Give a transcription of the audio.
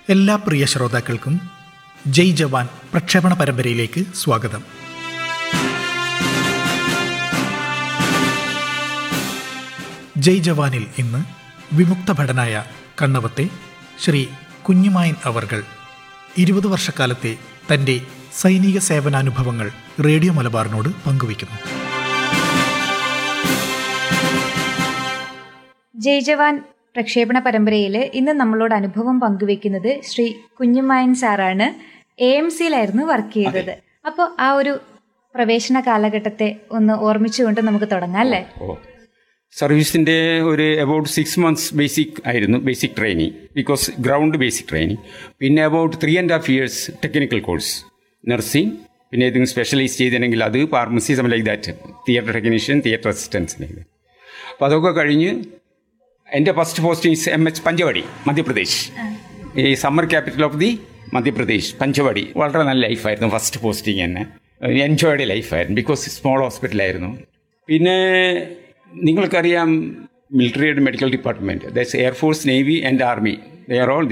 എല്ലാ പ്രിയ ശ്രോതാക്കൾക്കും ജയ് ജവാൻ പ്രക്ഷേപണ പരമ്പരയിലേക്ക് സ്വാഗതം ജയ് ജവാനിൽ ഇന്ന് വിമുക്ത ഭടനായ കണ്ണവത്തെ ശ്രീ കുഞ്ഞുമായൻ അവർകൾ ഇരുപത് വർഷക്കാലത്തെ തൻ്റെ സൈനിക സേവനാനുഭവങ്ങൾ റേഡിയോ മലബാറിനോട് പങ്കുവയ്ക്കുന്നു ജയ് ജവാൻ പ്രക്ഷേപണ പരമ്പരയിൽ ഇന്ന് നമ്മളോട് അനുഭവം പങ്കുവെക്കുന്നത് ശ്രീ കുഞ്ഞുമായൻ സാറാണ് എ എം സിയിലായിരുന്നു വർക്ക് ചെയ്തത് അപ്പോൾ ആ ഒരു പ്രവേശന കാലഘട്ടത്തെ ഒന്ന് ഓർമ്മിച്ചുകൊണ്ട് നമുക്ക് തുടങ്ങാം അല്ലേ ഓ സർവീസിൻ്റെ ഒരു അബൌട്ട് സിക്സ് മന്ത്സ് ബേസിക് ആയിരുന്നു basic training because ground basic training പിന്നെ about three and half years technical course nursing പിന്നെ ഏതെങ്കിലും സ്പെഷ്യലൈസ് ചെയ്തിട്ടുണ്ടെങ്കിൽ അത് pharmacy some like that theatre technician theatre assistance അപ്പോൾ അതൊക്കെ കഴിഞ്ഞ് എൻ്റെ first posting M H Panchavati Madhya Pradesh ഈ summer capital of the Madhya Pradesh Panchavati വളരെ നല്ല ലൈഫായിരുന്നു ഫസ്റ്റ് പോസ്റ്റിംഗ് തന്നെ എൻജോയ്ഡ് ലൈഫായിരുന്നു ബിക്കോസ് സ്മോൾ ഹോസ്പിറ്റലായിരുന്നു പിന്നെ നിങ്ങൾക്കറിയാം മിലിറ്ററിയുടെ medical department that's air force navy and army they are all